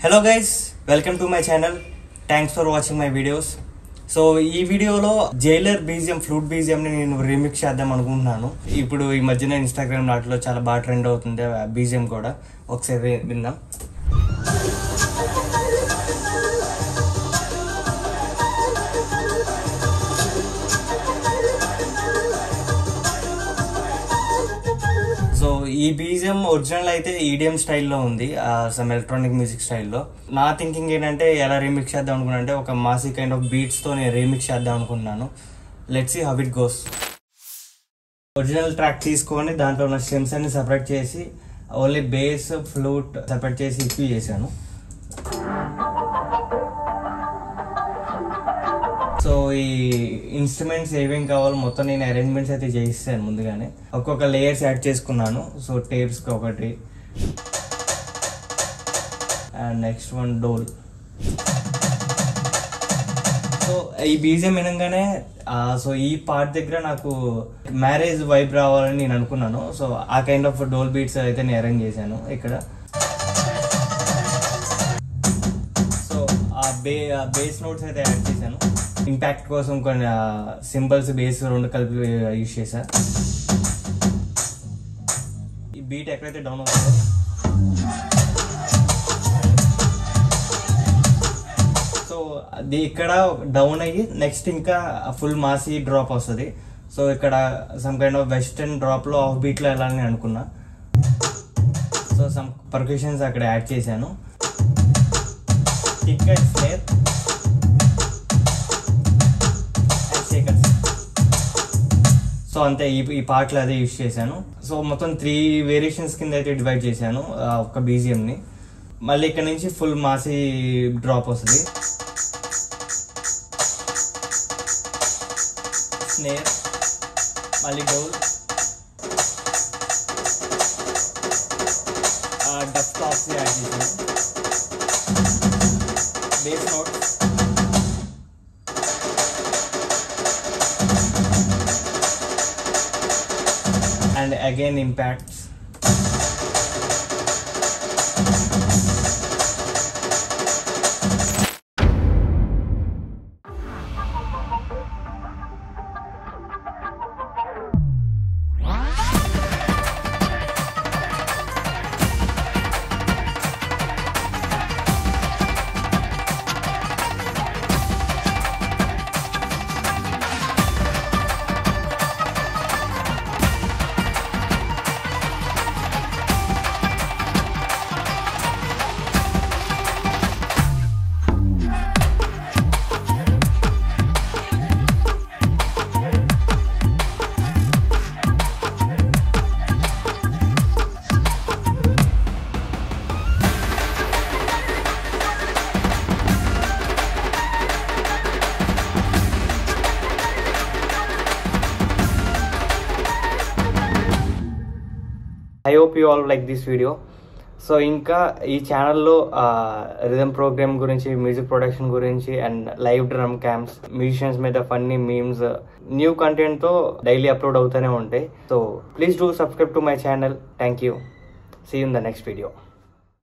hello guys welcome to my channel thanks for watching my videos so ఈ వీడియోలో Jailer BGM flute బీజియంని నేను remix చేద్దాం అనుకుంటున్నాను ఇప్పుడు ఈ మధ్యన ఇన్స్టాగ్రామ్ నాటిలో చాలా బాగా ట్రెండ్ అవుతుంది బీజియం కూడా ఒకసారి విందాం సో ఈ బీజియం ఒరిజినల్ అయితే ఈడిఎం స్టైల్లో ఉంది సమ్ ఎలక్ట్రానిక్ మ్యూజిక్ స్టైల్లో నా థింకింగ్ ఏంటంటే ఎలా రీమిక్స్ చేద్దాం అనుకున్నా అంటే ఒక మాసి కైండ్ ఆఫ్ బీట్స్తో నేను రీమిక్స్ చేద్దాం అనుకున్నాను let's see how it goes original track తీసుకొని దాంట్లో ఉన్న స్ట్రిమ్స్ అన్ని సపరేట్ చేసి ఓన్లీ బేస్ ఫ్లూట్ సపరేట్ చేసి ఇక్వి చేశాను సో ఈ ఇన్స్ట్రుమెంట్స్ ఏమేం కావాలో మొత్తం నేను అరేంజ్మెంట్స్ అయితే చేయిస్తాను ముందుగానే ఒక్కొక్క లేయర్స్ యాడ్ చేసుకున్నాను సో టేప్స్కి ఒకటి అండ్ నెక్స్ట్ వన్ డోల్ సో ఈ బీజం వినంగానే సో ఈ పార్ట్ దగ్గర నాకు మ్యారేజ్ వైబ్ రావాలని నేను అనుకున్నాను సో ఆ కైండ్ ఆఫ్ డోల్ బీట్స్ అయితే నేను అరేంజ్ చేశాను ఇక్కడ సో ఆ బే బేస్ నోట్స్ అయితే యాడ్ చేశాను ఇంపాక్ట్ కోసం కొన్ని సింబల్స్ బేస్ రెండు కలిపి యూజ్ చేశా ఈ బీట్ ఎక్కడైతే డౌన్ అవుతుందో సో అది ఇక్కడ డౌన్ అయ్యి నెక్స్ట్ ఇంకా ఫుల్ మాసీ డ్రాప్ వస్తుంది సో ఇక్కడ సమ్ కైండ్ ఆఫ్ వెస్టర్న్ డ్రాప్లో ఆఫ్ బీట్లో వెళ్ళాలని అనుకున్నా సో సమ్ పర్క్యూషన్స్ అక్కడ యాడ్ చేశాను tick and snare and shakers so అంతే ఈ ఈ పార్ట్లో అదే యూజ్ చేశాను సో మొత్తం త్రీ వేరియేషన్స్ కింద అయితే డివైడ్ చేశాను ఆ ఒక్క బీజిఎంని మళ్ళీ ఇక్కడ నుంచి ఫుల్ మాసీ డ్రాప్ వస్తుంది స్నేర్ మళ్ళీ డోల్ డఫ్ టాప్స్ యాడ్ చేశాను bass notes and again impacts I hope you all like this video so ఇంకా ఈ ఛానల్లో రిథమ్ ప్రోగ్రామ్ గురించి మ్యూజిక్ ప్రొడక్షన్ గురించి and live drum camps musicians మీద ఫన్నీ మీమ్స్ న్యూ కంటెంట్తో డైలీ అప్లోడ్ అవుతూనే ఉంటాయి so please do subscribe to my channel thank you see in the next video